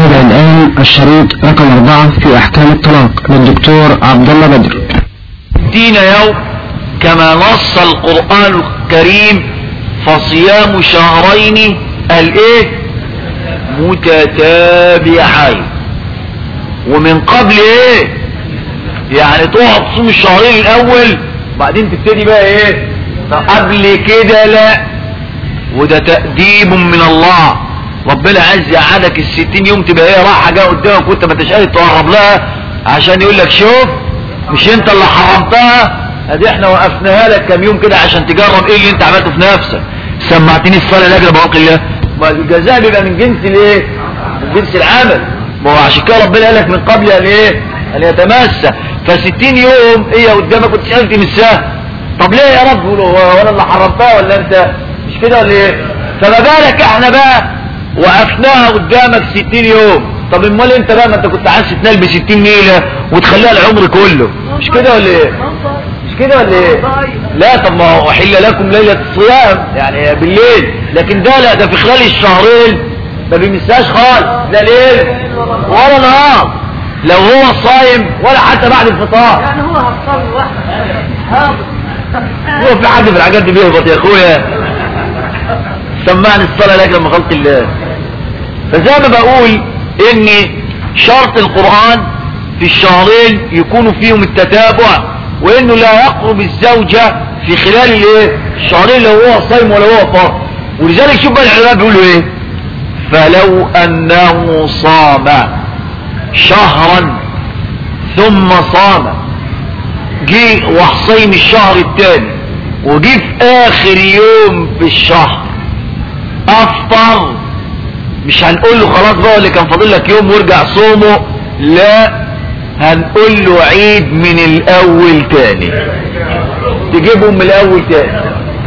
نستمع الآن الشريط رقم أربعة في أحكام الطلاق للدكتور عبد الله بدر دين يوم كما نص القرآن الكريم فصيام شهرين الايه متتابعين ومن قبل ايه يعني تقعد تصوم الشهرين الاول بعدين تبتدي بقى ايه قبل كده لا وده تأديب من الله ربنا عايز يقعدك الستين يوم تبقى ايه راحة جايه قدامك وانت ما انتش قادر تقرب لها عشان يقول لك شوف مش انت اللي حرمتها ادي احنا وقفناها لك كام يوم كده عشان تجرب ايه اللي انت عملته في نفسك سمعتني الصلاة لاجل بواقي الله ما الجزاء بيبقى من جنس الايه من جنس العمل ما هو عشان كده ربنا قال لك من قبل ان ايه ان يتمسى فستين يوم هي قدامك وانت سألت مساها طب ليه يا رب يقولوا هو انا اللي حرمتها ولا انت مش كده ولا ايه فما بالك احنا بقى وقفناها قدامك ستين يوم طب امال انت بقى ما انت كنت عايز تنال بستين نيلة وتخليها العمر كله مش كده ولا ايه مش كده ولا ايه لا طب ما هو احل لكم ليلة الصيام يعني بالليل لكن ده لا ده في خلال الشهرين ما بيمسهاش خالص لا ليل ولا نهار لو هو صايم ولا حتى بعد الفطار يعني هو هتصلي واحد هو في حد في الحاجات دي بيهبط يا اخويا سمعني الصلاة لك لما خلق الله فزي ما بقول ان شرط القرآن في الشهرين يكون فيهم التتابع وانه لا يقرب الزوجة في خلال الايه الشهرين لو هو صايم ولا هو فاطر ولذلك شوف بقى العلماء بيقولوا ايه فلو انه صام شهرا ثم صام جه وحصيم الشهر الثاني وجه في اخر يوم في الشهر افطر مش هنقول له خلاص بقى اللي كان فاضل لك يوم وارجع صومه لا هنقول له عيد من الاول تاني تجيبهم من الاول تاني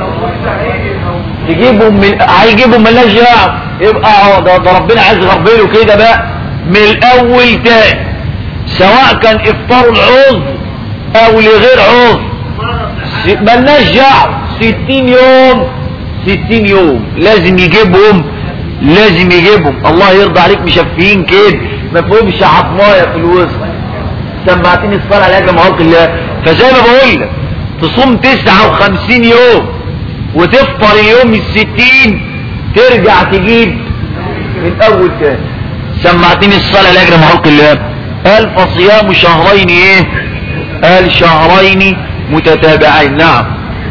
تجيبهم من هيجيبهم ملاش دعوه يبقى ده, ده ربنا عايز يغربله كده بقى من الاول تاني سواء كان افطار العذر او لغير عذر ملناش دعوه ستين يوم ستين يوم لازم يجيبهم لازم يجيبهم الله يرضى عليك مشفيين كده ما فيهمش عطمايه في الوسط سمعتني الصلاة على اجل مهارك الله فزي ما بقول لك تصوم تسعة وخمسين يوم وتفطر اليوم الستين ترجع تجيب من اول تاني سمعتني الصلاة على اجل مهارك الله قال فصيام شهرين ايه قال شهرين متتابعين نعم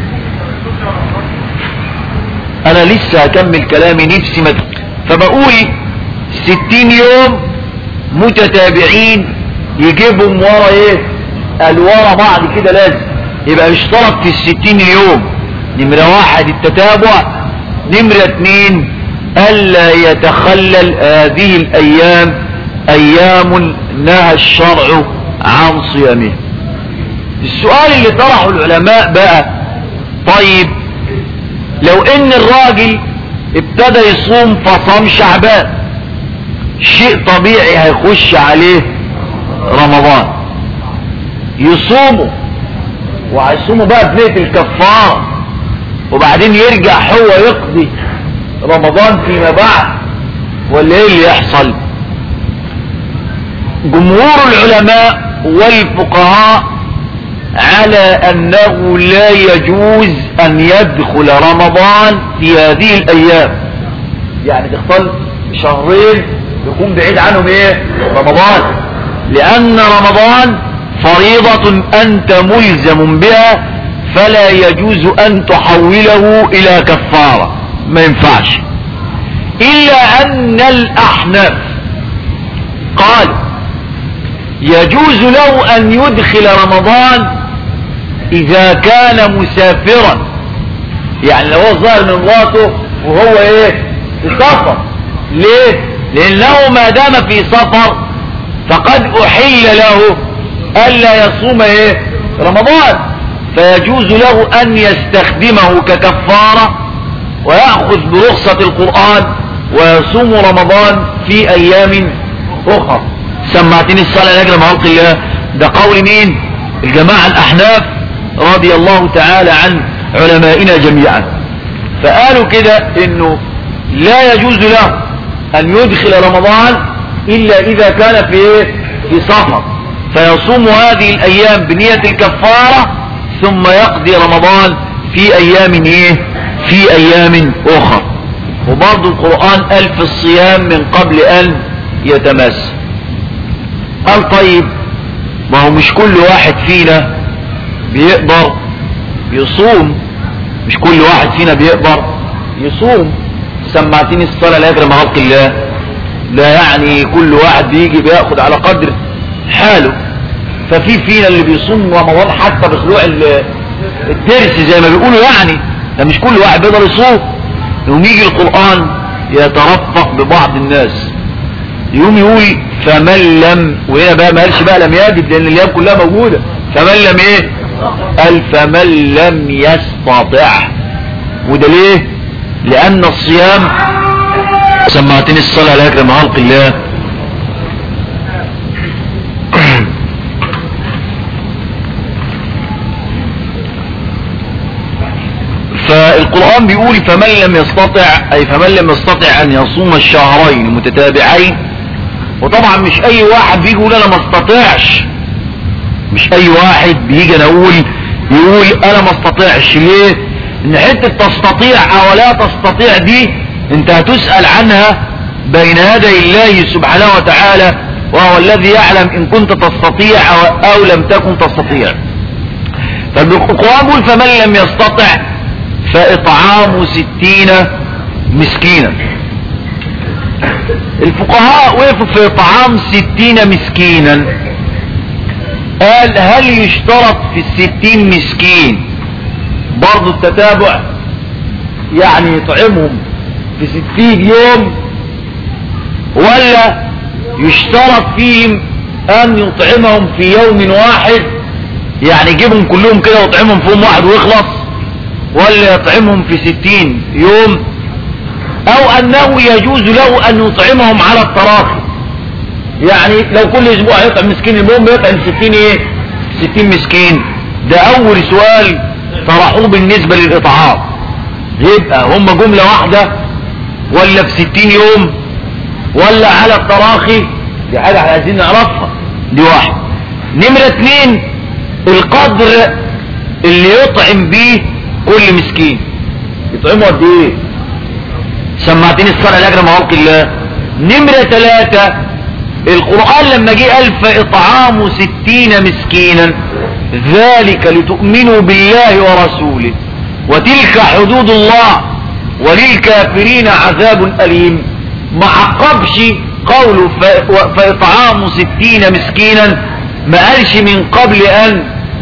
انا لسه هكمل كلامي نفسي مد... فبقول ستين يوم متتابعين يجيبهم ورا ايه قال ورا بعض كده لازم يبقى اشترط في الستين يوم نمرة واحد التتابع نمرة اتنين الا يتخلل هذه الايام ايام نهى الشرع عن صيامه السؤال اللي طرحه العلماء بقى طيب لو ان الراجل ابتدى يصوم فصام شعبان شيء طبيعي هيخش عليه رمضان يصومه وهيصومه بقى بنية الكفارة وبعدين يرجع هو يقضي رمضان فيما بعد ولا ايه اللي يحصل جمهور العلماء والفقهاء على انه لا يجوز ان يدخل رمضان في هذه الايام يعني تختار شهرين يكون بعيد عنهم ايه رمضان لان رمضان فريضة انت ملزم بها فلا يجوز ان تحوله الى كفارة ما ينفعش الا ان الاحناف قال يجوز له ان يدخل رمضان اذا كان مسافرا يعني لو هو ظاهر من مراته وهو ايه في سفر ليه لانه ما دام في سفر فقد احل له الا يصوم ايه رمضان فيجوز له ان يستخدمه ككفارة ويأخذ برخصة القرآن ويصوم رمضان في ايام اخرى سمعتني الصلاة لاجل ما الله ده قول مين الجماعة الاحناف رضي الله تعالى عن علمائنا جميعا فقالوا كده انه لا يجوز له ان يدخل رمضان الا اذا كان في ايه في سفر فيصوم هذه الايام بنية الكفارة ثم يقضي رمضان في ايام ايه في ايام اخر وبرضو القرآن قال في الصيام من قبل ان يتمس قال طيب ما هو مش كل واحد فينا بيقدر يصوم مش كل واحد فينا بيقدر يصوم سمعتني الصلاة لا يجرم خلق الله لا يعني كل واحد بيجي بياخد على قدر حاله ففي فينا اللي بيصوم رمضان حتى بخلوع ال- الترس زي ما بيقولوا يعني ده مش كل واحد بيقدر يصوم يوم يجي القرآن يترفق ببعض الناس يوم يقول فمن لم وهنا بقى ما قالش بقى لم يجد لان الايام كلها موجودة فمن لم ايه قال فمن لم يستطع وده ليه لان الصيام سمعتني الصلاة على اكرم خلق الله فالقرآن بيقول فمن لم يستطع أي فمن لم يستطع أن يصوم الشهرين متتابعين وطبعا مش أي واحد بيجي يقول أنا ما استطيعش مش أي واحد بيجي أنا أقول يقول أنا ما استطيعش ليه؟ إن حتة تستطيع أو لا تستطيع دي أنت هتسأل عنها بين يدي الله سبحانه وتعالى وهو الذي يعلم إن كنت تستطيع أو, أو لم تكن تستطيع فالقرآن بيقول فمن لم يستطع فإطعام ستين مسكينا الفقهاء وقفوا في إطعام ستين مسكينا قال هل يشترط في الستين مسكين برضو التتابع يعني يطعمهم في ستين يوم ولا يشترط فيهم أن يطعمهم في يوم واحد يعني يجيبهم كلهم كده ويطعمهم في يوم واحد ويخلص ولا يطعمهم في ستين يوم او انه يجوز له ان يطعمهم على التراخي يعني لو كل اسبوع يطعم مسكين المهم يطعم ستين ايه ستين مسكين ده اول سؤال طرحوه بالنسبة للاطعام يبقى هم جملة واحدة ولا في ستين يوم ولا على التراخي دي حاجة احنا عايزين نعرفها دي واحد نمرة اتنين القدر اللي يطعم بيه كل مسكين يطعمه قد ايه سمعتني الصلاة لاجل مواقع الله نمرة ثلاثة القرآن لما جه قال فإطعام ستين مسكينا ذلك لتؤمنوا بالله ورسوله وتلك حدود الله وللكافرين عذاب أليم ما عقبش قوله ف- و- فإطعام ستين مسكينا ما قالش من قبل أن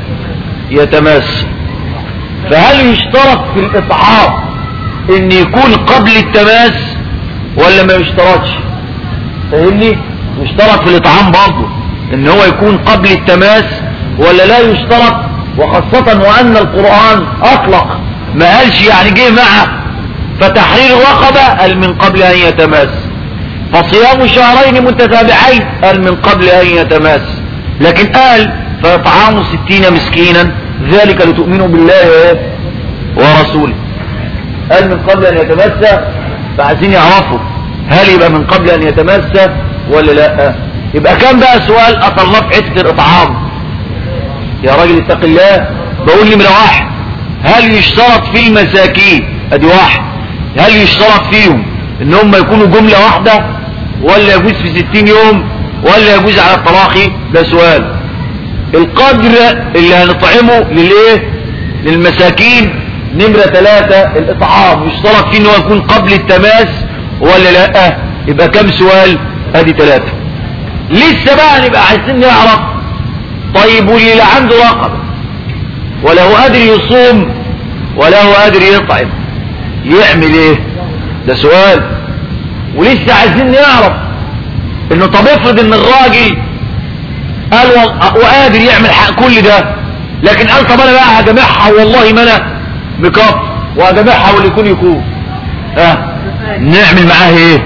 يتماس فهل يشترط في الإطعام ان يكون قبل التماس ولا ما يشترطش فاهمني يشترط في الإطعام برضه ان هو يكون قبل التماس ولا لا يشترط وخاصة وأن القرآن أطلق ما قالش يعني جه معه فتحرير رقبة قال من قبل أن يتماس فصيام شهرين متتابعين قال من قبل أن يتماس لكن قال فإطعام ستين مسكينا ذلك لتؤمنوا بالله ورسوله قال من قبل أن يتمسى فعايزين يعرفوا هل يبقى من قبل أن يتمسى ولا لا يبقى كان بقى سؤال أطلق حتة الإطعام يا راجل اتق الله بقول لي من واحد هل يشترط في المساكين ادي واحد هل يشترط فيهم ان هم يكونوا جملة واحدة ولا يجوز في ستين يوم ولا يجوز على التراخي ده سؤال القدر اللي هنطعمه للايه للمساكين نمرة ثلاثة الاطعام يشترط فيه ان هو يكون قبل التماس ولا لا يبقى كم سؤال ادي ثلاثة لسه بقى نبقى عايزين نعرف طيب واللي لا عنده رقبة ولا هو قادر يصوم ولا هو قادر يطعم يعمل ايه ده سؤال ولسه عايزين نعرف انه طب افرض ان الراجل قال و- وقادر يعمل حق كل ده لكن قال طب انا بقى هجمعها والله ما انا بكف وهجمعها واللي يكون يكون ها نعمل معاه ايه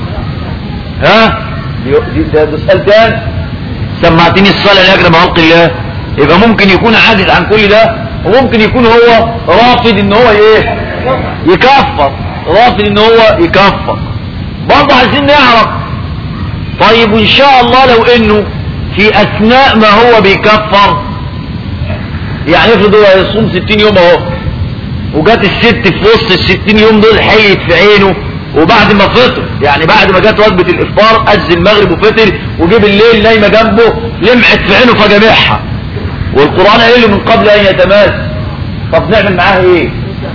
ها دي- ده ده سؤال تاني سمعتني الصلاة لأجل ما خلق الله يبقى ممكن يكون عاجز عن كل ده وممكن يكون هو رافض ان هو ايه يكفر رافض ان هو يكفر برضه عايزين نعرف طيب وان شاء الله لو انه في اثناء ما هو بيكفر يعني افرض هو يصوم 60 يوم اهو وجات الست في وسط ال 60 يوم دول حيت في عينه وبعد ما فطر يعني بعد ما جت وجبه الافطار اذن المغرب وفطر وجه بالليل نايمه جنبه لمعت في عينه فجامعها والقران قال له من قبل ان يتماس طب نعمل معاه ايه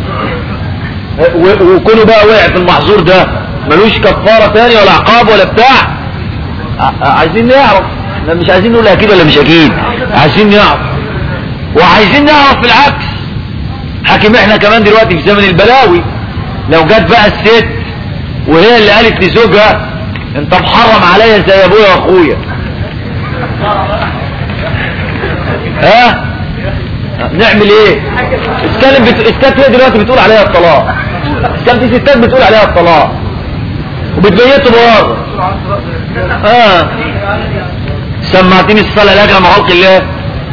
و- وكونه بقى وقع في المحظور ده ملوش كفاره تاني ولا عقاب ولا بتاع ع- عايزين نعرف احنا مش عايزين نقول اكيد ولا مش اكيد عايزين نعرف وعايزين نعرف بالعكس حاكم احنا كمان دلوقتي في زمن البلاوي لو جت بقى الست وهي اللي قالت لزوجها انت محرم عليا زي ابويا واخويا ها نعمل ايه اسكان بت... اسكان هي دلوقتي بتقول عليها الطلاق اسكان في ستات بتقول عليها الطلاق وبتبيته بره اه سمعتني الصلاة لاجل مع خلق الله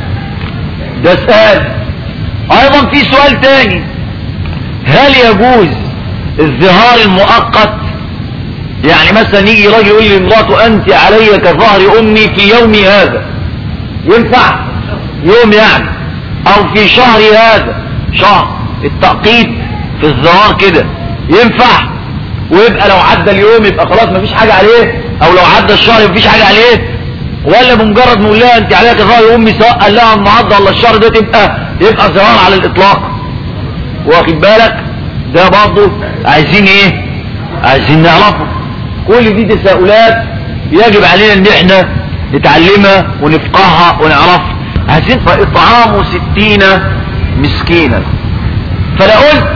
ده سؤال ايضا في سؤال تاني هل يجوز الظهار المؤقت يعني مثلا يجي راجل يقول لامراته انت علي كظهر امي في يومي هذا ينفع يوم يعني او في شهر هذا شهر التأقيت في الظهار كده ينفع ويبقى لو عدى اليوم يبقى خلاص مفيش حاجة عليه او لو عدى الشهر مفيش حاجة عليه ولا بمجرد نقول لها انت عليك ظهر امي سواء قال لها النهارده ولا الشهر ده تبقى يبقى ظهار على الاطلاق واخد بالك ده برضه عايزين ايه عايزين نعرفه كل دي تساؤلات يجب علينا ان احنا نتعلمها ونفقهها ونعرفها عايزين فاطعام ستين مسكينا فانا قلت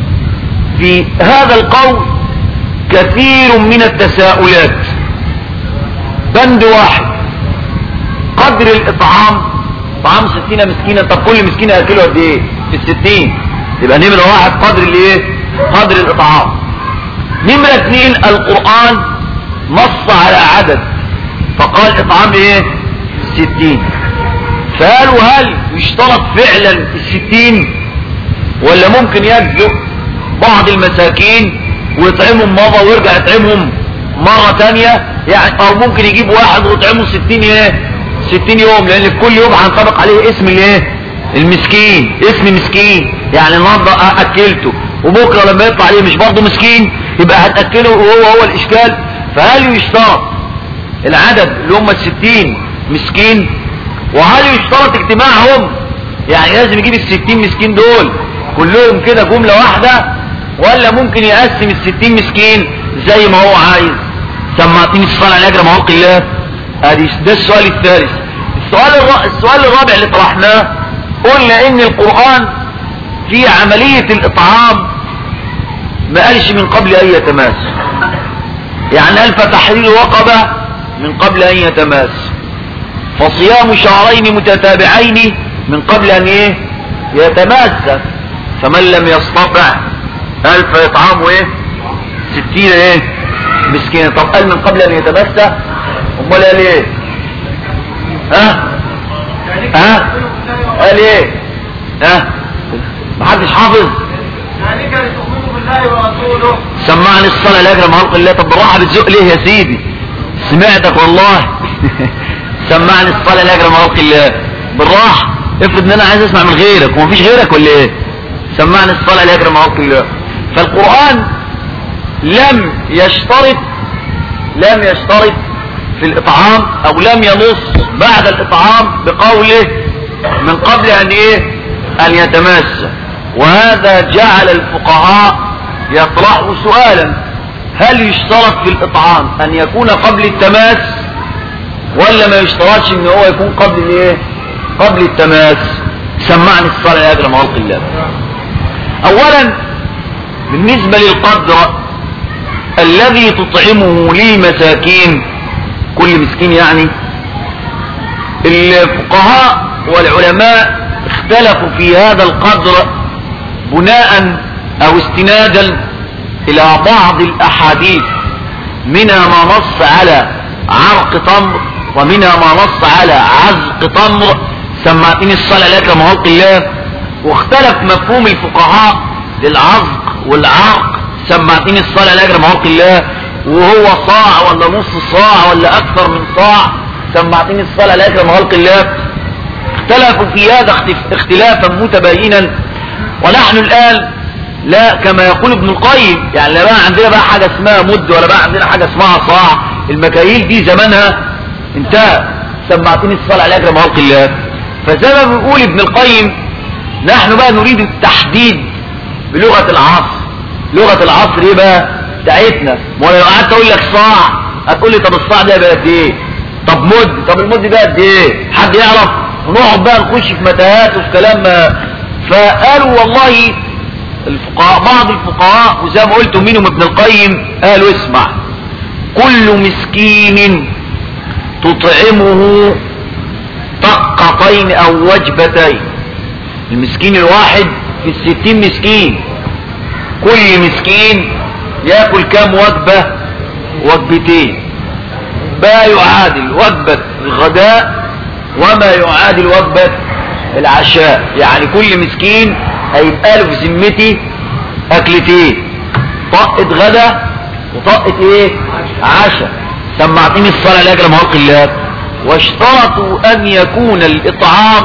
في هذا القول كثير من التساؤلات بند واحد قدر الاطعام طعام ستين مسكينا طب كل مسكين ياكله قد ايه في الستين يبقى نمرة واحد قدر الايه قدر الاطعام نمرة اتنين القرآن نص على عدد فقال اطعام ايه ستين فقالوا هل يشترط فعلا الستين ولا ممكن يجزء بعض المساكين ويطعمهم مرة ويرجع يطعمهم مرة تانية يعني او ممكن يجيب واحد ويطعمه ستين ايه ستين يوم لان في كل يوم هنطبق عليه اسم الايه المسكين اسم مسكين يعني النهارده اكلته وبكره لما يطلع عليه مش برضه مسكين يبقى هتاكله وهو هو الاشكال فهل يشترط العدد اللي هم الستين مسكين وهل يشترط اجتماعهم يعني لازم يجيب الستين مسكين دول كلهم كده جملة واحدة ولا ممكن يقسم الستين مسكين زي ما هو عايز سمعتني الصلاة على اجر معوق الله ادي ده السؤال الثالث السؤال الر... السؤال الرابع اللي طرحناه قلنا ان القرآن في عملية الاطعام ما قالش من قبل ان يتماس يعني قال فتحرير رقبة من قبل ان يتماس فصيام شهرين متتابعين من قبل ان ايه يتماس فمن لم يستطع قال فيطعمه ايه ستين ايه مسكين طب قال من قبل ان يتماس امال قال ايه ها ها قال ايه ها محدش حافظ ذلك لتؤمنوا بالله ورسوله سمعني الصلاة لاجل خلق الله طب بالراحة بتزق ليه يا سيدي سمعتك والله سمعني الصلاة لاجل خلق الله بالراحة افرض ان انا عايز اسمع من غيرك ومفيش غيرك ولا ايه سمعني الصلاة لاجل خلق الله فالقرآن لم يشترط لم يشترط في الاطعام او لم ينص بعد الاطعام بقوله من قبل ان ايه ان يتماس وهذا جعل الفقهاء يطرحوا سؤالا هل يشترط في الاطعام ان يكون قبل التماس ولا ما يشترطش ان هو يكون قبل الايه قبل التماس سمعني الصلاة يا اجرم خلق الله اولا بالنسبة للقدر الذي تطعمه للمساكين كل مسكين يعني الفقهاء والعلماء اختلفوا في هذا القدر بناء او استنادا الى بعض الاحاديث منها ما نص على عرق تمر ومنها ما نص على عزق تمر سمعتني الصلاة لك مهلق الله واختلف مفهوم الفقهاء للعزق والعرق سمعتني الصلاة لك مهلق الله وهو صاع ولا نص صاع ولا اكثر من صاع سمعتني الصلاة عليك لما خلق الله اختلفوا في هذا اختف- اختلافا متباينا ونحن الان لا كما يقول ابن القيم يعني لا بقى عندنا بقى حاجة اسمها مد ولا بقى عندنا حاجة اسمها صاع المكاييل دي زمانها انتهى سمعتني الصلاة عليك لما خلق الله فزي ما بيقول ابن القيم نحن بقى نريد التحديد بلغة العصر لغة العصر ايه بقى بتاعتنا ما انا لو قعدت اقول لك صاع هتقول لي طب الصاع ده يبقى قد ايه طب مد طب المد ده قد ايه حد يعرف ونقعد بقى نخش في متاهات وفي كلام ما- فقالوا والله الفقهاء بعض الفقهاء وزي ما قلت منهم ابن القيم قالوا اسمع كل مسكين تطعمه طقتين او وجبتين المسكين الواحد في الستين مسكين كل مسكين ياكل كام وجبة وجبتين ما يعادل وجبة الغداء وما يعادل وجبة العشاء يعني كل مسكين هيبقى له في ذمتي اكلتين طقة غدا وطقة ايه عشاء سمعتني الصلاة لاجل مهلق الله واشترطوا ان يكون الاطعام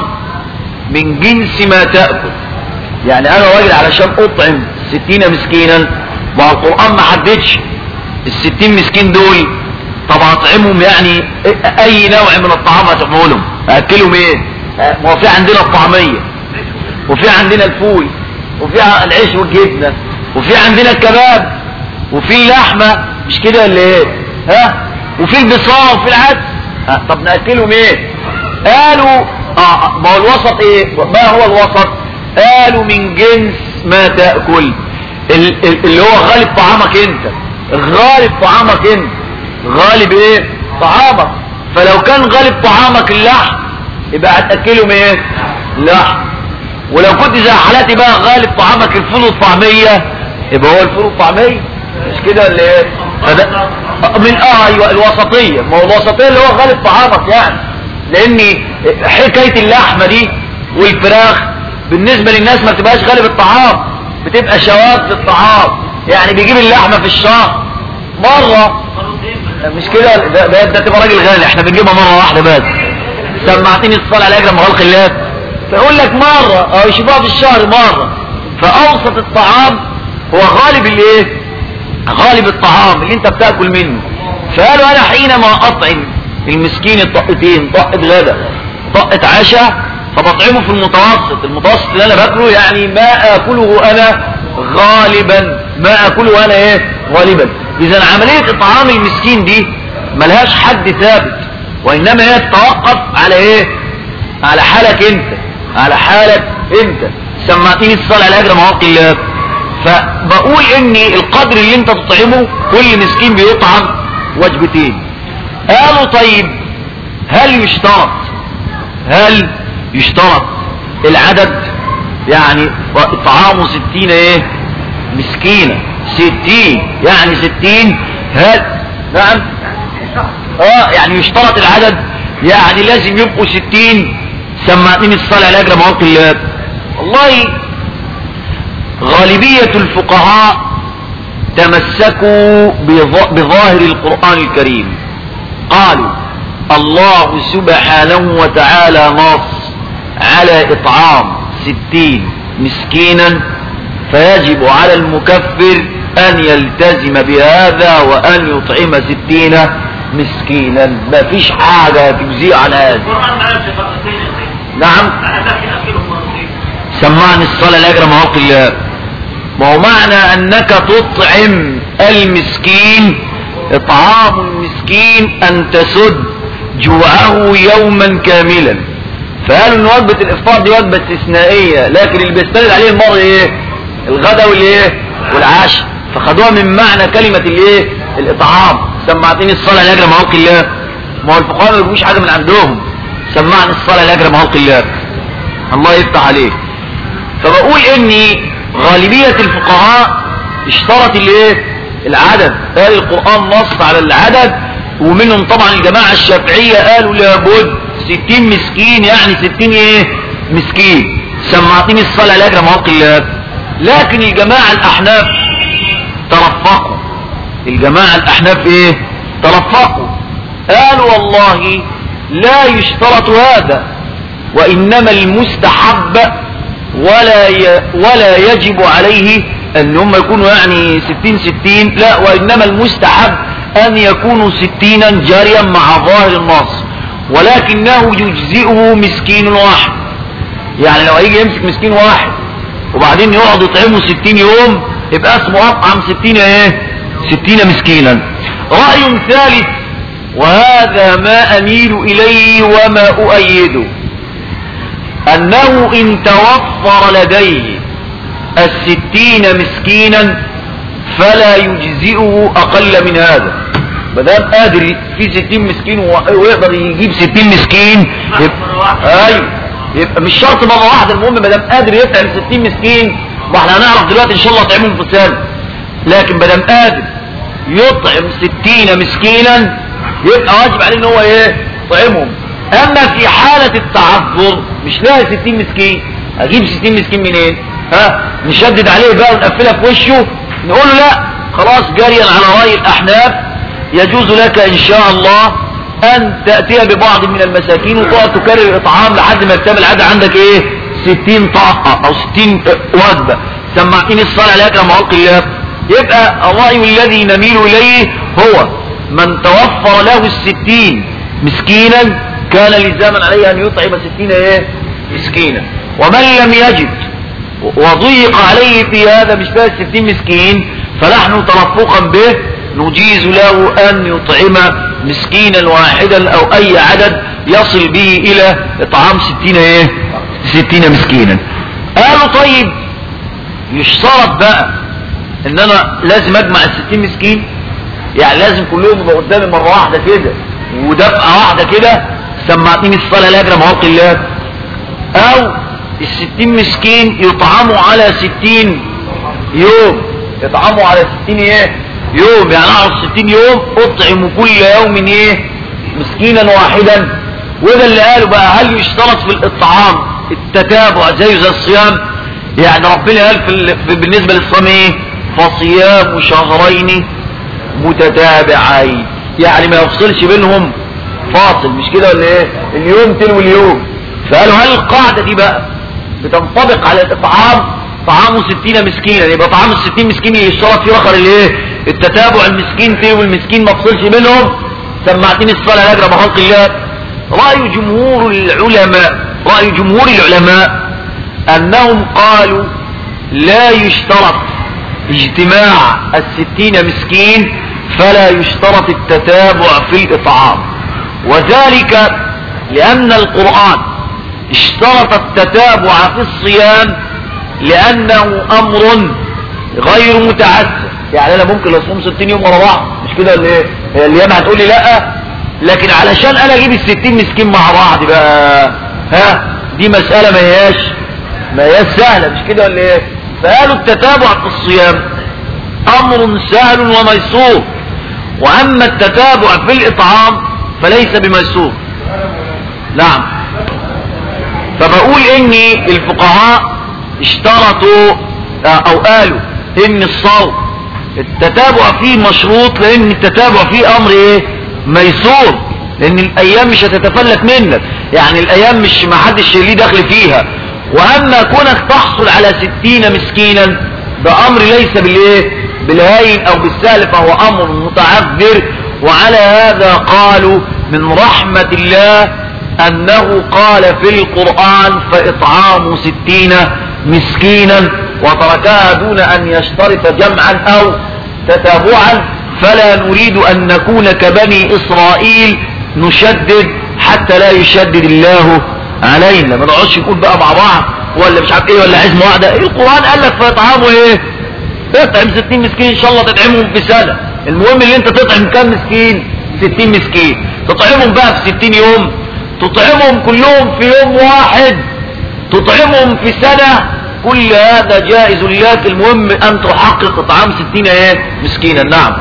من جنس ما تأكل يعني انا راجل علشان اطعم ستين مسكينا ما القرآن ما حددش الستين مسكين دول طب اطعمهم يعني اي نوع من الطعام هتطعمه لهم اكلهم ايه آه، ما هو في عندنا الطعمية وفي عندنا الفول وفي ع- العيش والجبنة وفي عندنا الكباب وفي اللحمة مش كده ولا ايه ها وفي البصار وفي العدس ها طب ناكلهم ايه قالوا اه ما هو الوسط ايه ما هو الوسط قالوا من جنس ما تأكل ال- ال- اللي هو غالب طعامك انت غالب طعامك انت غالب ايه طعامك فلو كان غالب طعامك اللحم يبقى هتاكلهم ايه لحم ولو كنت زي حالاتي بقى غالب طعامك الفول والطعميه يبقى هو الفول والطعميه مش كده ولا ايه فده من اه ايوه الوسطيه ما هو الوسطيه اللي هو غالب طعامك يعني لان حكايه اللحمه دي والفراخ بالنسبه للناس ما بتبقاش غالب الطعام بتبقى شواذ الطعام يعني بيجيب اللحمه في الشهر مره مش كده ده, ده, ده تبقى راجل غالي احنا بنجيبها مرة واحدة بس سمعتني الصلاة على اجرم خلق الله فيقول لك مرة او يشوفوها في الشهر مرة فاوسط الطعام هو غالب الايه غالب الطعام اللي انت بتاكل منه فقالوا انا حينما اطعم المسكين الطقتين طقة غدا طقة عشاء فبطعمه في المتوسط المتوسط اللي انا باكله يعني ما اكله انا غالبا ما اكله انا ايه غالبا اذا عملية اطعام المسكين دي ملهاش حد ثابت وانما هي تتوقف على ايه على حالك انت على حالك انت سمعتني الصلاة على اجر مواقع الله فبقول ان القدر اللي انت تطعمه كل مسكين بيطعم وجبتين قالوا طيب هل يشترط هل يشترط العدد يعني طعامه ستين ايه مسكينة ستين يعني ستين هل نعم اه يعني يشترط العدد يعني لازم يبقوا ستين سمعتني الصلاة على اجر مواقع الله والله غالبية الفقهاء تمسكوا بظ- بظاهر القرآن الكريم قالوا الله سبحانه وتعالى نص على إطعام ستين مسكينا فيجب على المكفر أن يلتزم بهذا وأن يطعم ستين مسكينا ما فيش حاجة تجزيه عن هذا القرآن ما قالش مرتين يا سيدي نعم أنا لكن أكلهم مرتين سمعني الصلاة لأجر مواقع الله ما هو معنى أنك تطعم المسكين إطعام المسكين أن تسد جوعه يوما كاملا فقالوا ان وجبة الافطار دي وجبة استثنائية لكن اللي بيستند عليه المرء ايه الغداء والايه والعشاء فخدوها من معنى كلمة الايه الاطعام سمعتني الصلاة لاجل مواقع الله ما هو الفقهاء ما يجيبوش حاجة من عندهم سمعني الصلاة لاجل مواقع الله الله يفتح عليك فبقول ان غالبية الفقهاء اشترط الايه العدد قال القرآن نص على العدد ومنهم طبعا الجماعة الشافعية قالوا لابد ستين مسكين يعني ستين ايه مسكين سمعتني الصلاة لاجل مواقع الله لكن الجماعة الاحناف ترفقوا الجماعة الأحناف إيه ترفقوا قالوا والله لا يشترط هذا وإنما المستحب ولا ي... ولا يجب عليه أن هم يكونوا يعني ستين ستين لا وإنما المستحب أن يكونوا ستينا جاريا مع ظاهر النص ولكنه يجزئه مسكين واحد يعني لو هيجي يمسك مسكين واحد وبعدين يقعد يطعمه ستين يوم يبقى اسمه أطعم ستين ايه ستين مسكينا رأي ثالث وهذا ما أميل إليه وما أؤيده أنه إن توفر لديه الستين مسكينا فلا يجزئه أقل من هذا مدام قادر في ستين مسكين ويقدر يجيب ستين مسكين يبقى أيوه يبقى مش شرط مرة واحدة المهم مدام قادر يطعم ستين مسكين ما احنا هنعرف دلوقتي ان شاء الله طعمهم في سنة لكن مدام قادر يطعم ستين مسكينا يبقى واجب عليه ان هو ايه طعمهم اما في حالة التعذر مش لاقي ستين مسكين اجيب ستين مسكين منين ايه؟ ها نشدد عليه بقى ونقفلها في وشه نقول له لا خلاص جاريا على رأي الاحناف يجوز لك ان شاء الله ان تأتي ببعض من المساكين وتقعد تكرر الاطعام لحد ما يكتمل عدد عندك ايه ستين طاقة او ستين وجبة سمعتني الصلاة عليك لما ألقي الله يبقى الرأي الذي نميل إليه هو من توفر له الستين مسكينا كان لزاما عليه أن يطعم ستين ايه مسكينا ومن لم يجد وضيق عليه في هذا مش بس ستين مسكين فنحن ترفقا به نجيز له أن يطعم مسكينا واحدا أو أي عدد يصل به إلى إطعام ستين ايه ستين مسكينا قالوا طيب يشترط بقى ان انا لازم اجمع الستين مسكين يعني لازم كلهم يبقوا قدامي مرة واحدة كده ودفعة واحدة كده سمعتني الصلاة لاجرى مواقع الله او الستين مسكين يطعموا على ستين يوم يطعموا على ستين ايه يوم يعني اقعد ستين يوم اطعم كل يوم ايه مسكينا واحدا وده اللي قالوا بقى هل يشترط في الاطعام التتابع زي زي الصيام يعني ربنا قال في, في بالنسبة للصيام ايه فصيام شهرين متتابعين يعني ما يفصلش بينهم فاصل مش كده ولا ايه اليوم تلو اليوم فقالوا هل القاعدة دي بقى بتنطبق على الاطعام طعامه ستين مسكينا يبقى طعام الستين مسكين يشترط في اخر الايه التتابع المسكين تلو المسكين ما يفصلش بينهم سمعتني الصلاة لاجرى بخلق الله رأي جمهور العلماء رأي جمهور العلماء انهم قالوا لا يشترط اجتماع الستين مسكين فلا يشترط التتابع في الاطعام وذلك لان القرآن اشترط التتابع في الصيام لانه امر غير متعسر يعني انا ممكن اصوم ستين يوم ورا بعض مش كده ولا ايه هي الايام هتقول لي لا لكن علشان انا اجيب الستين مسكين مع بعض بقى ها دي مسألة ما هياش ما هياش سهلة مش كده ولا ايه فقالوا التتابع في الصيام امر سهل وميسور واما التتابع في الاطعام فليس بميسور نعم فبقول ان الفقهاء اشترطوا او قالوا ان الصوم التتابع فيه مشروط لان التتابع فيه امر ايه ميسور لان الايام مش هتتفلت منك يعني الايام مش ما حدش ليه دخل فيها واما كونك تحصل على ستين مسكينا بامر ليس بالايه بالهين او بالسهل فهو امر متعذر وعلى هذا قالوا من رحمة الله انه قال في القرآن فاطعام ستين مسكينا وتركها دون ان يشترط جمعا او تتابعا فلا نريد ان نكون كبني اسرائيل نشدد حتى لا يشدد الله علينا ما نقعدش نقول بقى مع بعض ولا مش عارف ايه ولا عزمه واحده القران قال لك فاطعموا ايه اطعم 60 مسكين ان شاء الله تطعمهم في سنه المهم اللي انت تطعم كام مسكين 60 مسكين تطعمهم بقى في 60 يوم تطعمهم كلهم في يوم واحد تطعمهم في سنه كل هذا جائز لك المهم ان تحقق اطعام 60 ايه مسكينا نعم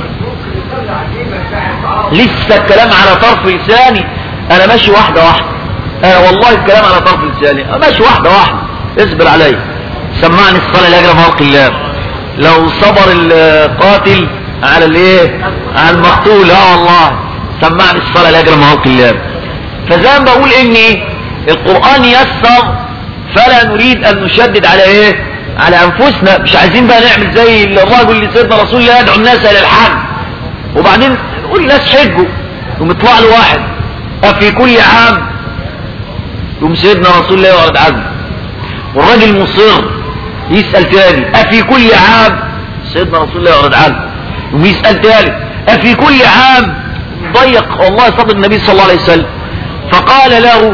لسه الكلام على طرف لساني انا ماشي واحده واحده انا والله الكلام على طرف لساني انا ماشي واحده واحده اصبر علي سمعني الصلاه لاجل خلق الله لو صبر القاتل على الايه على المقتول اه والله سمعني الصلاة لاجل ما هو الله فزي ما بقول اني القرآن يسر فلا نريد ان نشدد على ايه على انفسنا مش عايزين بقى نعمل زي الراجل اللي سيدنا رسول الله يدعو الناس الى الحج وبعدين يقول الناس حجوا يقوم يطلع له واحد افي كل عام يقوم سيدنا رسول الله يقعد عنه والراجل مصر يسأل تاني افي كل عام سيدنا رسول الله يقعد عنه يقوم يسأل تاني افي كل عام ضيق والله صدر النبي صلى الله عليه وسلم فقال له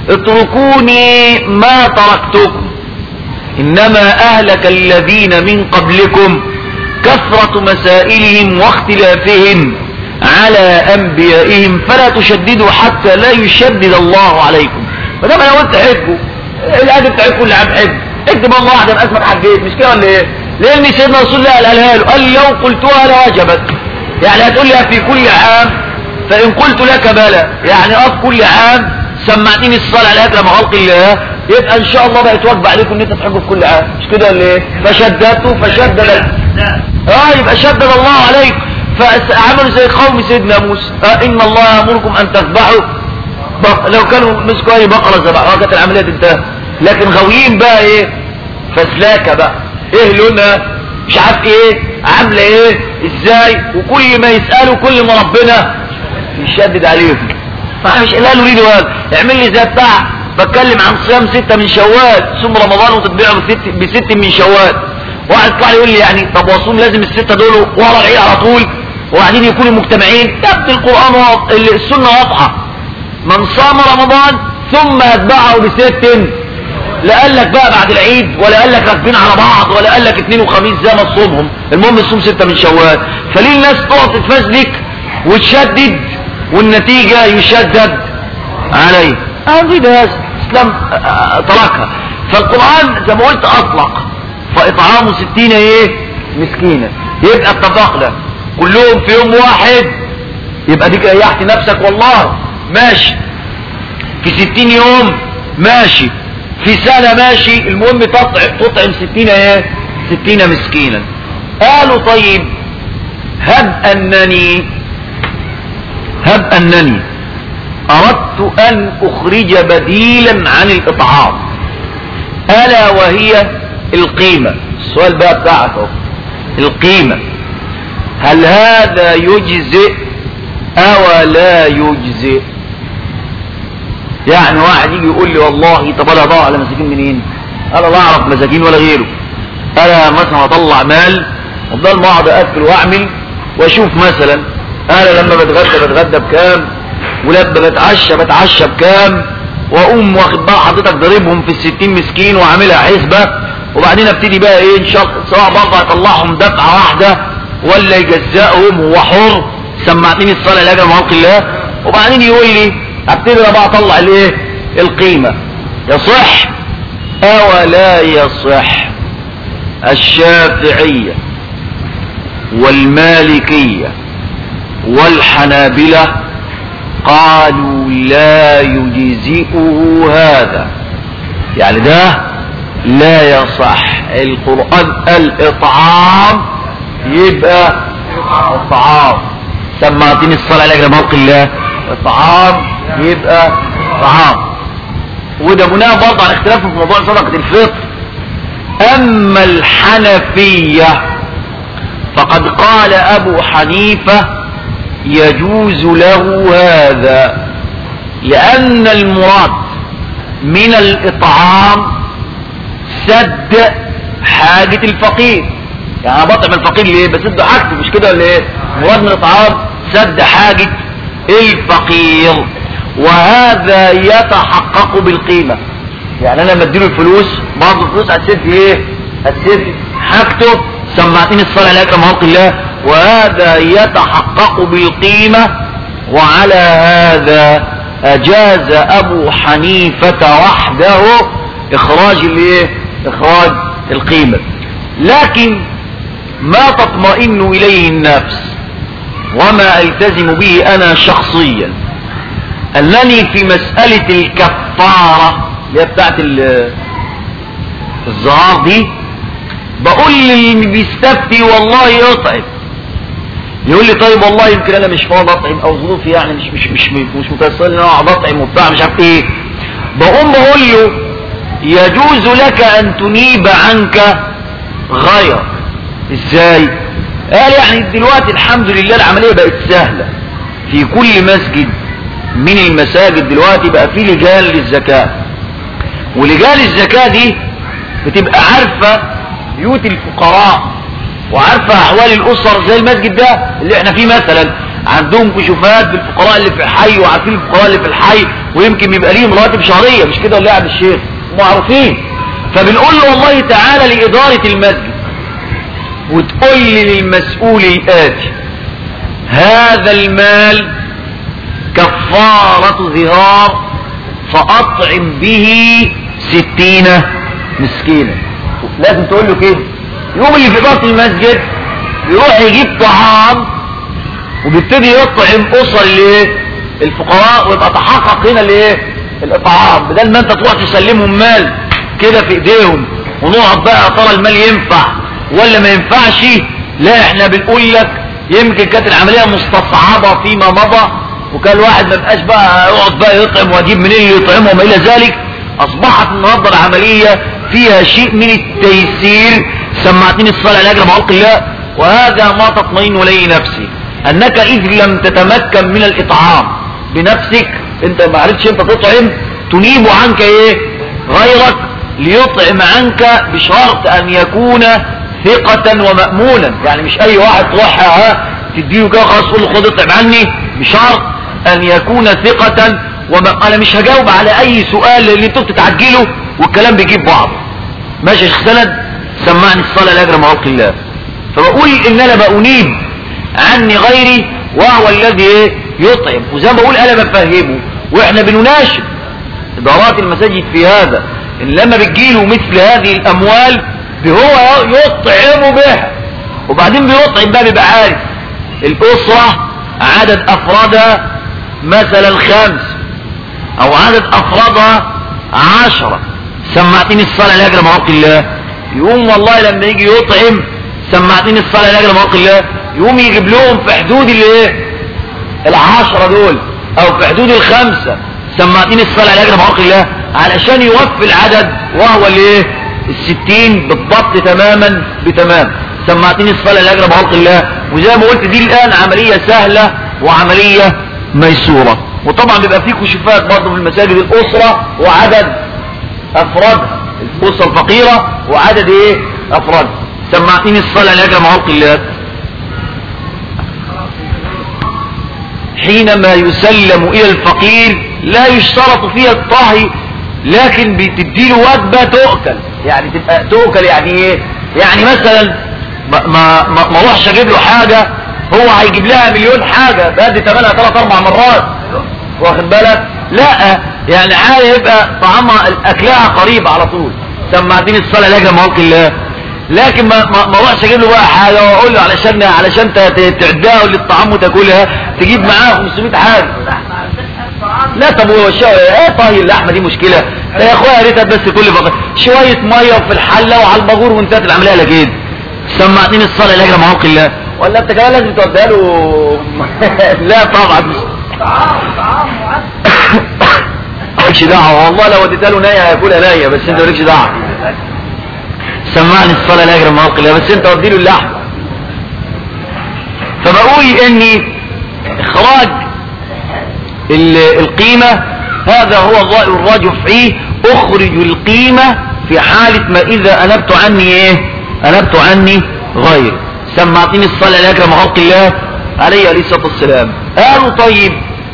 اتركوني ما تركتكم انما اهلك الذين من قبلكم كثرة مسائلهم واختلافهم على انبيائهم فلا تشددوا حتى لا يشدد الله عليكم فدام انا قلت حجوا العادة بتاعتكم اللي عم حج اكتب الله واحدة من اسمك حجيت مش كده ولا ايه لان سيدنا رسول الله قالها له قال لو قلتها لوجبت يعني هتقول لي في كل عام فان قلت لك بلى يعني اف كل عام سمعتني الصلاة على هكذا خلق الله يبقى ان شاء الله بقى يتوجب عليكم ان انت تحجوا في كل عام مش كده ولا ايه فشددتوا فشدد اه يبقى شدد الله عليك فعملوا زي قوم سيدنا موسى آه ان الله يامركم ان تذبحوا بق... لو كانوا مسكوا اي بقرة ذبحوها كانت العملية انتهت لكن غاويين بقى ايه فسلاكة بقى ايه لونها مش عارف ايه عاملة ايه ازاي وكل ما يسألوا كل ما ربنا يشدد عليهم فاحنا مش لا نريد هذا اعمل لي زي بتاع بتكلم عن صيام ستة من شوال ثم رمضان وتتبعه بست, بست من شوال واحد طلع يقول لي يعني طب واصوم لازم الستة دول ورا العيد على طول وبعدين يكونوا مجتمعين يبدي القرآن واضح السنة واضحة من صام رمضان ثم اتبعه بست لا قال لك بقى بعد العيد ولا قال لك راكبين على بعض ولا قال لك اثنين وخميس زي ما تصومهم المهم تصوم ستة من شوال فليه الناس تقعد تتفزلك وتشدد والنتيجة يشدد عليه هذه هذا الاسلام تركها فالقرآن زي ما قلت اطلق فاطعام ستين ايه مسكينة يبقى اتفقنا كلهم في يوم واحد يبقى ديك ريحت نفسك والله ماشي في ستين يوم ماشي في سنة ماشي المهم تطعم, تطعم ستين ايه ستين مسكينا قالوا طيب هب انني هب انني اردت ان اخرج بديلا عن الاطعام الا وهي القيمة السؤال بقى بتاعك اهو القيمة هل هذا يجزئ او لا يجزئ يعني واحد يجي يقول لي والله طب انا ادور على مساكين منين انا لا اعرف مساكين ولا غيره انا مثلا اطلع مال وافضل ما اقعد اكل واعمل واشوف مثلا انا لما بتغدى بتغدى بكام ولما بتعشى بتعشى بكام واقوم واخد بقى حضرتك ضاربهم في الستين مسكين واعملها حسبة وبعدين ابتدي بقى ايه ان شاء الله سواء برضه هطلعهم دفعة واحدة ولا يجزأهم هو حر سمعتني الصلاة لاجل خلق الله وبعدين يقول لي ابتدي انا بقى اطلع الايه القيمة يصح او لا يصح الشافعية والمالكية والحنابلة قالوا لا يجزئه هذا يعني ده لا يصح القرآن الإطعام يبقى إطعام سمعتني الصلاة عليك موقع الله إطعام يبقى طعام وده بناء برضه على اختلافهم في موضوع صدقة الفطر أما الحنفية فقد قال أبو حنيفة يجوز له هذا لأن المراد من الإطعام سد حاجة الفقير يعني أنا بطعم الفقير ليه بسد حاجته مش كده ولا ايه مراد من الإطعام سد حاجة الفقير وهذا يتحقق بالقيمة يعني انا مديله الفلوس بعض الفلوس هتسد ايه هتسد حاجته سمعتني الصلاة عليك موقع الله وهذا يتحقق بالقيمة وعلى هذا اجاز ابو حنيفة وحده اخراج الايه اخراج القيمة لكن ما تطمئن اليه النفس وما التزم به انا شخصيا انني في مسألة الكفارة اللي هي بتاعت الزهار دي بقول للي بيستفتي والله يطعم يقول لي طيب والله يمكن انا مش فاضي اطعم او ظروفي يعني مش مش مش مش متيسر ان انا اقعد اطعم وبتاع مش عارف ايه بقوم بقول له يجوز لك ان تنيب عنك غير ازاي قال يعني دلوقتي الحمد لله العمليه بقت سهله في كل مسجد من المساجد دلوقتي بقى في لجان للزكاه ولجان الزكاه دي بتبقى عارفه بيوت الفقراء وعارفه احوال الاسر زي المسجد ده اللي احنا فيه مثلا عندهم كشوفات بالفقراء اللي في الحي وعارفين الفقراء اللي في الحي ويمكن يبقى ليهم رواتب شهريه مش كده ولا يا عبد الشيخ معروفين فبنقول له والله تعالى لاداره المسجد وتقول لي للمسؤول الاتي هذا المال كفاره ظهار فاطعم به ستين مسكينا لازم تقول له كده يوم اللي في اداره المسجد يروح يجيب طعام وبيبتدي يطعم اسر الايه الفقراء ويبقى تحقق هنا الايه الاطعام بدل ما انت تروح تسلمهم مال كده في ايديهم ونقعد بقى يا ترى المال ينفع ولا ما ينفعش لا احنا بنقول لك يمكن كانت العمليه مستصعبه فيما مضى وكان الواحد ما بقاش بقى يقعد بقى يطعم واجيب منين اللي يطعمه وما الى ذلك اصبحت النهارده العمليه فيها شيء من التيسير سمعتني الصلاه لاجل ما خلق الله وهذا ما تطمئن اليه نفسي انك اذ لم تتمكن من الاطعام بنفسك انت ما عرفتش انت تطعم تنيب عنك ايه غيرك ليطعم عنك بشرط ان يكون ثقة ومأمونا يعني مش اي واحد تروح ها تديله كده خلاص تقول له خد اطعم عني بشرط ان يكون ثقة وما انا مش هجاوب على اي سؤال اللي انتوا بتتعجلوا والكلام بيجيب بعض ماشي يا شيخ سند سمعني الصلاة لاجل ما الله فبقول ان انا بأنيب عني غيري وهو الذي ايه يطعم وزي ما بقول انا بفهمه واحنا بنناشد ادارات المساجد في هذا ان لما بتجيله مثل هذه الاموال هو يطعم بها وبعدين بيطعم بقى بيبقى عارف الاسرة عدد افرادها مثلا خمس او عدد افرادها عشرة سمعتني الصلاة لاجل موقع الله يقوم والله لما يجي يطعم سمعتني الصلاة لاجل موقع الله يقوم يجيب لهم في حدود الايه العشرة دول او في حدود الخمسة سمعتني الصلاة لاجل موقع الله علشان يوفي العدد وهو الايه الستين بالضبط تماما بتمام سمعتني الصلاة لاجل موقع الله وزي ما قلت دي الان عملية سهلة وعملية ميسورة وطبعا بيبقى فيه كشوفات برضه في المساجد الاسرة وعدد افراد الاسرة الفقيرة وعدد ايه افراد سمعتني الصلاة لاجل موقع الله حينما يسلم الى الفقير لا يشترط فيها الطهي لكن بتديله وجبة تؤكل يعني تبقى تؤكل يعني ايه يعني مثلا ما ما ما ما اروحش اجيب له حاجة هو هيجيب لها مليون حاجة بقد ثمنها ثلاث اربع مرات واخد بالك لا يعني حاجة يبقى طعامها اكلها قريب على طول سمعتني الصلاة لاجل موقع الله لكن ما ما ما اروحش اجيب له بقى حاجه واقول له علشان علشان ت- ت- تعدها للطعام وتاكلها تجيب معاه 500 حاجه لا طب هو الشا- ايه طهي اللحمه دي مشكله ده يا اخويا يا ريتها بس كل فقط شويه ميه في الحله وعلى الباجور وانتهت العمليه على كده سمعتني الصلاه لاجل موقع الله ولا انت كمان لازم توديها له لا طبعا مش مالكش دعوه والله لو اديتها له نايه هياكلها نايه بس انت مالكش دعوه سمعني الصلاة لاجل موقع الله بس انت ودي له اللحم فبقول اني اخراج ال- القيمة هذا هو الرأي الراجح فيه اخرج القيمة في حالة ما اذا انبت عني ايه انبت عني غير سمعتني الصلاة لاجل موقع الله عليه عليه الصلاة والسلام قالوا طيب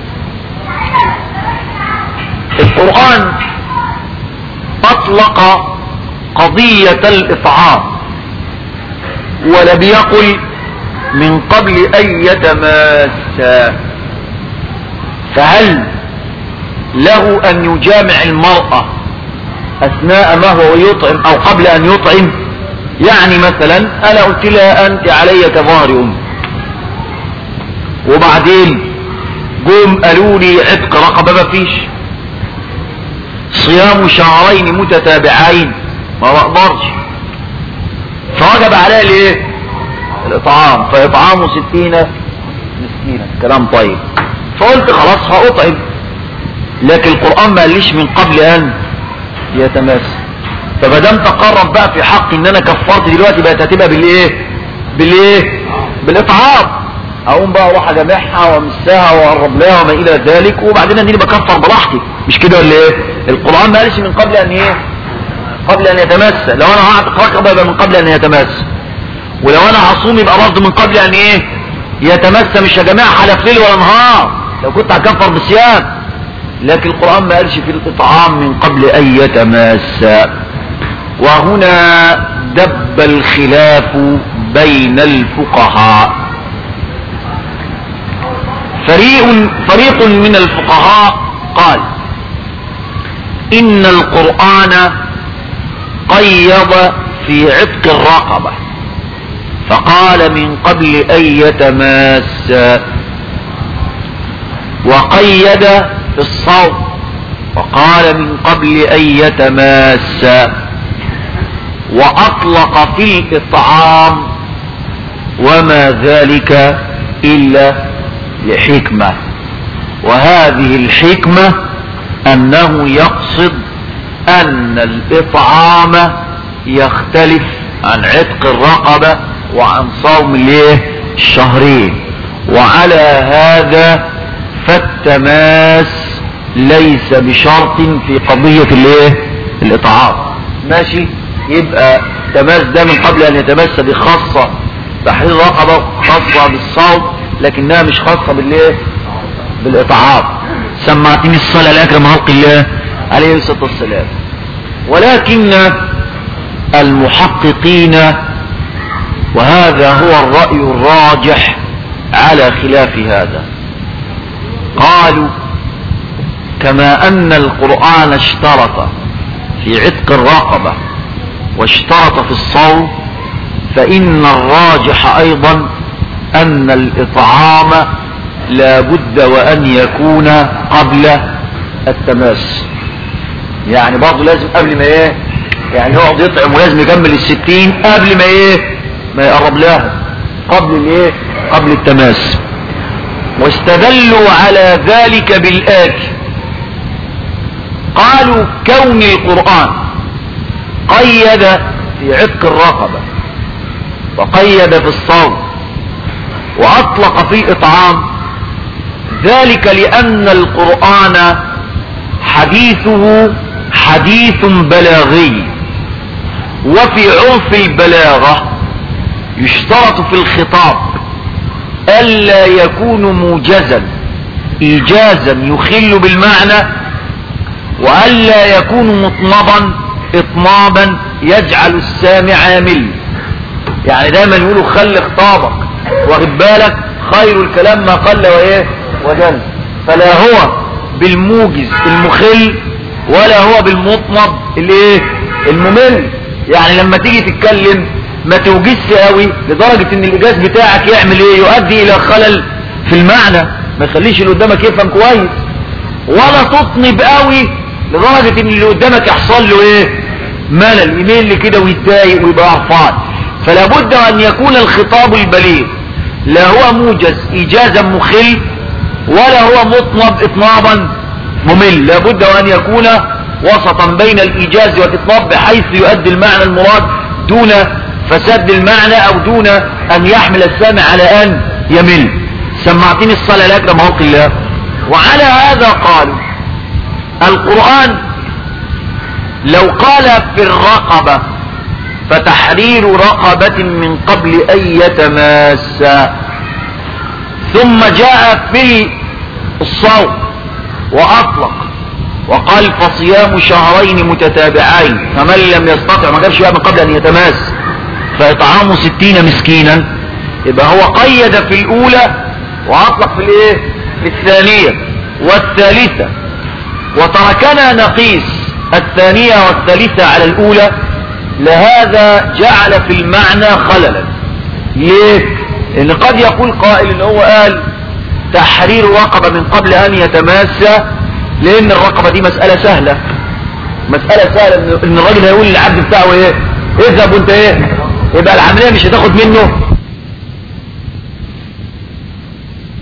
القرآن اطلق قضية الإطعام ولم يقل من قبل أن يتماسا فهل له أن يجامع المرأة أثناء ما هو يطعم أو قبل أن يطعم يعني مثلا أنا قلت لها أنت علي كظهر أم وبعدين جم قالوا لي عتق رقبة ما فيش صيام شهرين متتابعين ما بقدرش فوجب عليها الايه الاطعام فاطعام ستين مسكينا كلام طيب فقلت خلاص هأطعم لكن القرآن ما قاليش من قبل أن يتماسك فمادام تقرب بقى في حق ان انا كفرت دلوقتي بقت هتبقى بالايه بالايه بالاطعام اقوم بقى اروح اجمعها وامسها واقرب لها وما الى ذلك وبعدين اني بكفر براحتي مش كده ولا ايه القران ما قالش من قبل ان ايه قبل ان يتمس لو انا هعتق رقبه يبقى من قبل ان يتمس ولو انا هصوم يبقى برضه من قبل ان ايه يتمس مش يا جماعه حلف ليل ولا نهار لو كنت هكفر بصيام لكن القران ما قالش في الاطعام من قبل ان يتمس وهنا دب الخلاف بين الفقهاء فريق, فريق من الفقهاء قال إن القرآن قيض في عتق الرقبة فقال من قبل أن يتماس وقيد في الصوم وقال من قبل أن يتماس وأطلق في الإطعام وما ذلك إلا لحكمة وهذه الحكمة أنه يقصد أن الإطعام يختلف عن عتق الرقبة وعن صوم الايه الشهرين وعلى هذا فالتماس ليس بشرط في قضية الايه الإطعام ماشي يبقى تماس ده من قبل ان يتمس دي خاصة تحرير رقبة خاصة بالصوم لكنها مش خاصة بالايه بالاطعام سمعتني الصلاة لاكرم خلق الله عليه الصلاة والسلام ولكن المحققين وهذا هو الرأي الراجح على خلاف هذا قالوا كما ان القرآن اشترط في عتق الرقبة واشترط في الصوم فإن الراجح أيضا أن الإطعام لا بد وأن يكون قبل التماس يعني برضه لازم قبل ما ايه يعني يقعد يطعم ولازم يكمل الستين قبل ما ايه ما يقرب لها قبل الايه قبل التماس واستدلوا على ذلك بالآتي قالوا كون القرآن قيد في عتق الرقبة وقيد في الصوم وأطلق في الإطعام ذلك لأن القرآن حديثه حديث بلاغي وفي عرف البلاغة يشترط في الخطاب ألا يكون موجزا إيجازا يخل بالمعنى وألا يكون مطنبا اطنابا يجعل السامع يمل يعني دايما يقولوا خلي خطابك واخد بالك خير الكلام ما قل وايه وجل فلا هو بالموجز المخل ولا هو بالمطنب الايه الممل يعني لما تيجي تتكلم ما توجزش قوي لدرجة ان الايجاز بتاعك يعمل ايه يؤدي الى خلل في المعنى ما يخليش اللي قدامك يفهم كويس ولا تطنب قوي لدرجة ان اللي قدامك يحصل له ايه ملل يميل كده ويتضايق ويبقى عرفان فلا بد ان يكون الخطاب البليغ لا هو موجز ايجازا مخل ولا هو مطنب اطنابا ممل لا بد ان يكون وسطا بين الايجاز والاطناب بحيث يؤدي المعنى المراد دون فساد المعنى او دون ان يحمل السامع على ان يمل سمعتني الصلاة لاكرم خلق الله وعلى هذا قالوا القرآن لو قال في الرقبة فتحرير رقبة من قبل أن يتماسا ثم جاء في الصوم وأطلق وقال فصيام شهرين متتابعين فمن لم يستطع ما جابش بقى من قبل أن يتماس فإطعام ستين مسكينا يبقى هو قيد في الأولى وأطلق في الإيه في الثانية والثالثة وتركنا نقيس الثانية والثالثة على الأولى لهذا جعل في المعنى خللا ليه ان قد يقول قائل ان هو قال تحرير رقبة من قبل ان يتماسى لان الرقبة دي مسألة سهلة مسألة سهلة ان الراجل هيقول للعبد بتاعه ايه اذهب وانت ايه يبقى العملية مش هتاخد منه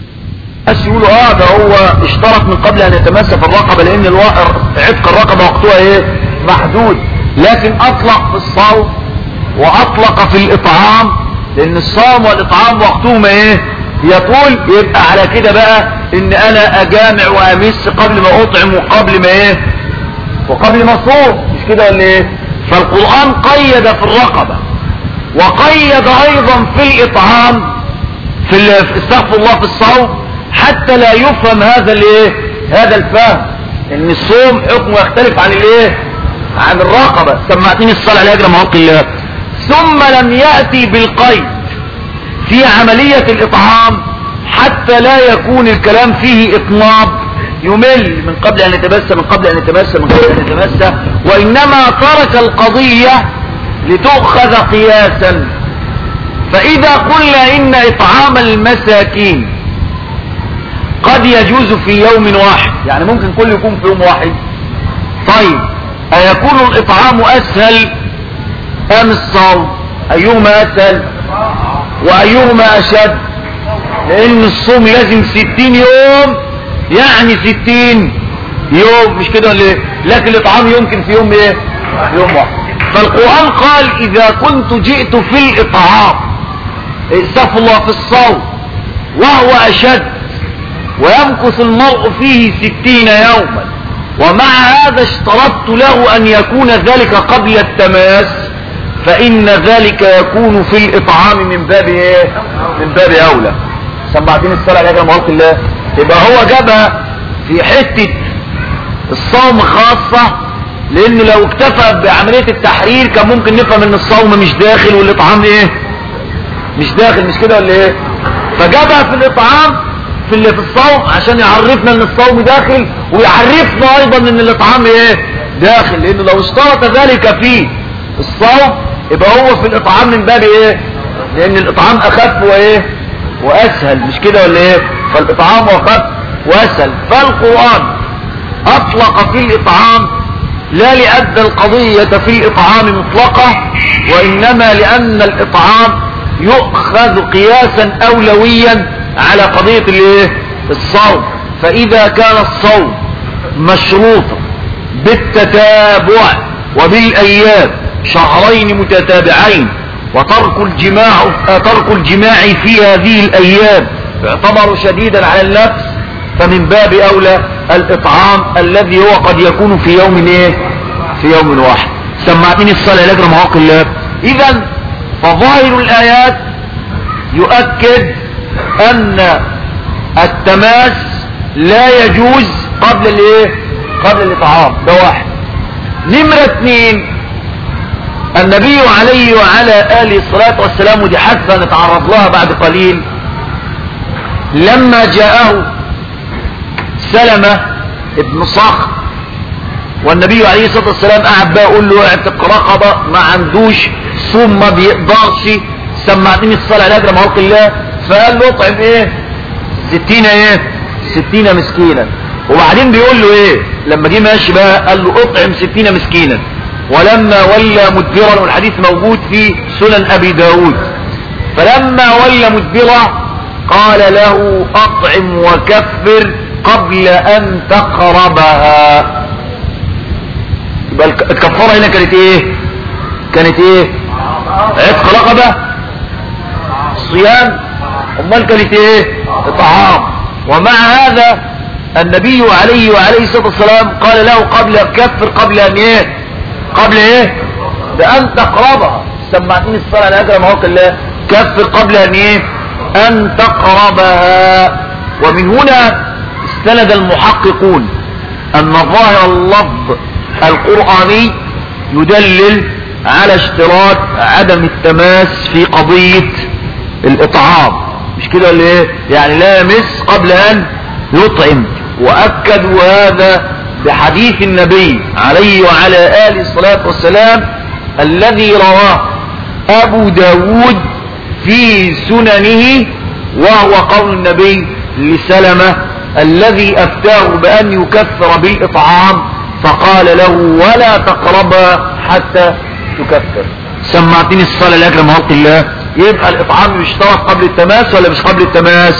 بس يقولوا اه ده هو اشترط من قبل ان يتمسك في الرقبة لان الوا- عتق الرقبة وقتها ايه محدود لكن اطلق في الصوم واطلق في الاطعام لان الصوم والاطعام وقتهما ايه يطول يبقى على كده بقى ان انا اجامع وامس قبل ما اطعم وقبل ما ايه وقبل ما اصوم مش كده ولا ايه فالقرآن قيد في الرقبة وقيد ايضا في الاطعام في ال- في- استغفر الله في الصوم حتى لا يفهم هذا الايه هذا الفهم ان الصوم حكمه يختلف عن الايه عن الرقبة سمعتني الصلاة لاجل موقع الله ثم لم يأتي بالقيد في عملية الاطعام حتى لا يكون الكلام فيه اطناب يمل من قبل ان يتبسى من قبل ان يتبسى من قبل ان يتبسى وانما ترك القضية لتؤخذ قياسا فاذا قلنا ان اطعام المساكين قد يجوز في يوم واحد يعني ممكن كل يكون في يوم واحد طيب ايكون الاطعام اسهل ام الصوم ايهما اسهل وايهما اشد لان الصوم لازم ستين يوم يعني ستين يوم مش كده ولا ايه لكن الاطعام يمكن في يوم ايه في يوم واحد فالقرآن قال اذا كنت جئت في الاطعام استغفر الله في الصوم وهو اشد ويمكث المرء فيه ستين يوما ومع هذا اشترطت له ان يكون ذلك قبل التماس فان ذلك يكون في الاطعام من باب ايه من باب اولى سمعتني الصلاة عليك يا مولاك الله يبقى هو جابها في حتة الصوم خاصة لانه لو اكتفى بعملية التحرير كان ممكن نفهم ان الصوم مش داخل والاطعام ايه مش داخل مش كده ولا ايه فجابها في الاطعام في اللي في الصوم عشان يعرفنا ان الصوم داخل ويعرفنا ايضا ان الاطعام ايه داخل لانه لو اشترط ذلك في الصوم يبقى هو في الاطعام من باب ايه لان الاطعام اخف وايه واسهل مش كده ولا ايه فالاطعام اخف واسهل فالقرآن اطلق في الاطعام لا لأن القضية في الاطعام مطلقة وانما لان الاطعام يؤخذ قياسا اولويا على قضية الايه الصوم فاذا كان الصوم مشروطا بالتتابع وبالايام شهرين متتابعين وترك الجماع ترك الجماع في هذه الايام يعتبر شديدا على النفس فمن باب اولى الاطعام الذي هو قد يكون في يوم ايه في يوم واحد سمعتني الصلاة لاجل مواقع الله اذا فظاهر الايات يؤكد ان التماس لا يجوز قبل الايه قبل الاطعام ده واحد نمرة اتنين النبي عليه وعلى آله الصلاة والسلام ودي حادثة نتعرض لها بعد قليل لما جاءه سلمة ابن صخر والنبي عليه الصلاة والسلام قعد بقى يقول له اعتق رقبة ما عندوش صوم ما بيقدرش سمعتني الصلاة على اجر موقع الله فقال له اطعم ايه ستين ايه ستين مسكينا وبعدين بيقول له ايه لما جه ماشي بقى قال له اطعم ستين مسكينا ولما ولى مدبرا والحديث موجود في سنن ابي داود فلما ولى مدبرا قال له اطعم وكفر قبل ان تقربها يبقى الك- الكفارة هنا كانت ايه كانت ايه عتق رقبة صيام امال كانت ايه اطعام ومع هذا النبي عليه وعليه الصلاة والسلام قال له قبل كفر قبل ان ايه قبل ايه بان تقربها سمعتني الصلاة على اجر مواقع الله كفر قبل ان ايه ان تقربها ومن هنا استند المحققون ان ظاهر اللفظ القرآني يدلل على اشتراط عدم التماس في قضية الاطعام مش كده ولا ايه يعني لا يمس قبل ان يطعم واكدوا هذا بحديث النبي عليه وعلى آله الصلاة والسلام الذي رواه ابو داود في سننه وهو قول النبي لسلمة الذي افتاه بان يكفر بالاطعام فقال له ولا تقربا حتى تكفر سمعتني الصلاة لاجل موقع الله يبقى الاطعام يشترط قبل التماس ولا مش قبل التماس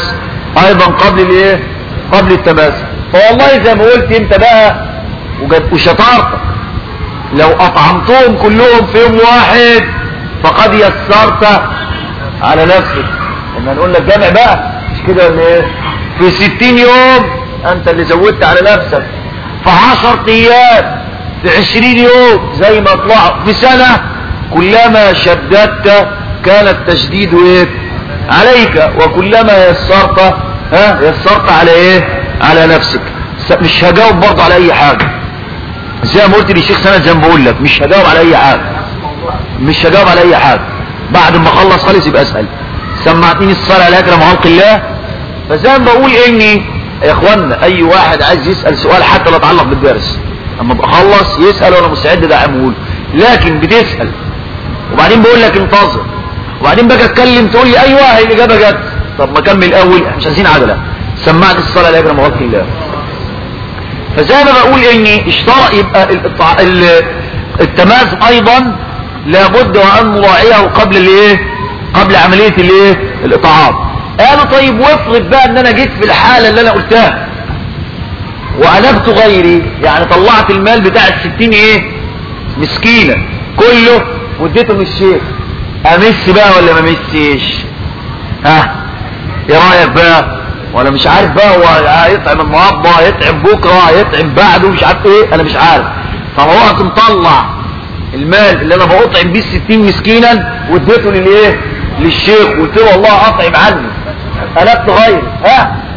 ايضا قبل الايه قبل التماسك فوالله زي ما قلت انت بقى وجد- وشطارتك لو اطعمتهم كلهم في يوم واحد فقد يسرت على نفسك لما نقول لك جامع بقى مش كده ولا ايه في ستين يوم انت اللي زودت على نفسك في عشر ايام في عشرين يوم زي ما طلعوا في سنة كلما شددت كان التشديد ايه عليك وكلما يسرت ها يسرت على ايه على نفسك س- مش هجاوب برضه على اي حاجة زي ما قلت للشيخ سند زي ما بقول لك مش هجاوب على اي حاجة مش هجاوب على اي حاجة بعد ما اخلص خالص يبقى اسأل سمعتني الصلاة على اكرم خلق الله فزي ما بقول اني يا اخوانا اي واحد عايز يسأل سؤال حتى لا يتعلق بالدرس اما بخلص يسأل وانا مستعد دعمه لكن بتسأل وبعدين بقول لك انتظر وبعدين باجي اتكلم تقول لي ايوه هي الاجابه جت طب ما كمل الاول احنا مش عايزين عجله سمعت الصلاه لا يجرم خلق الله فزي ما بقول اني اشترط يبقى الإطع- ال- التماس ايضا لابد وان نراعيه قبل الايه قبل عمليه الايه الاطعام قالوا طيب وافرض بقى ان انا جيت في الحاله اللي انا قلتها وأنبت غيري يعني طلعت المال بتاع الستين ايه مسكينة كله واديته للشيخ امس بقى ولا ما مسيش ها ايه رايك بقى ولا مش عارف بقى هو هيطعم النهارده هيطعم بكره هيطعم بعده مش عارف ايه انا مش عارف فروحت مطلع المال اللي انا بقطعم بيه الستين مسكينا واديته للايه للشيخ وقلت له والله اطعم عني قلبت غيري ها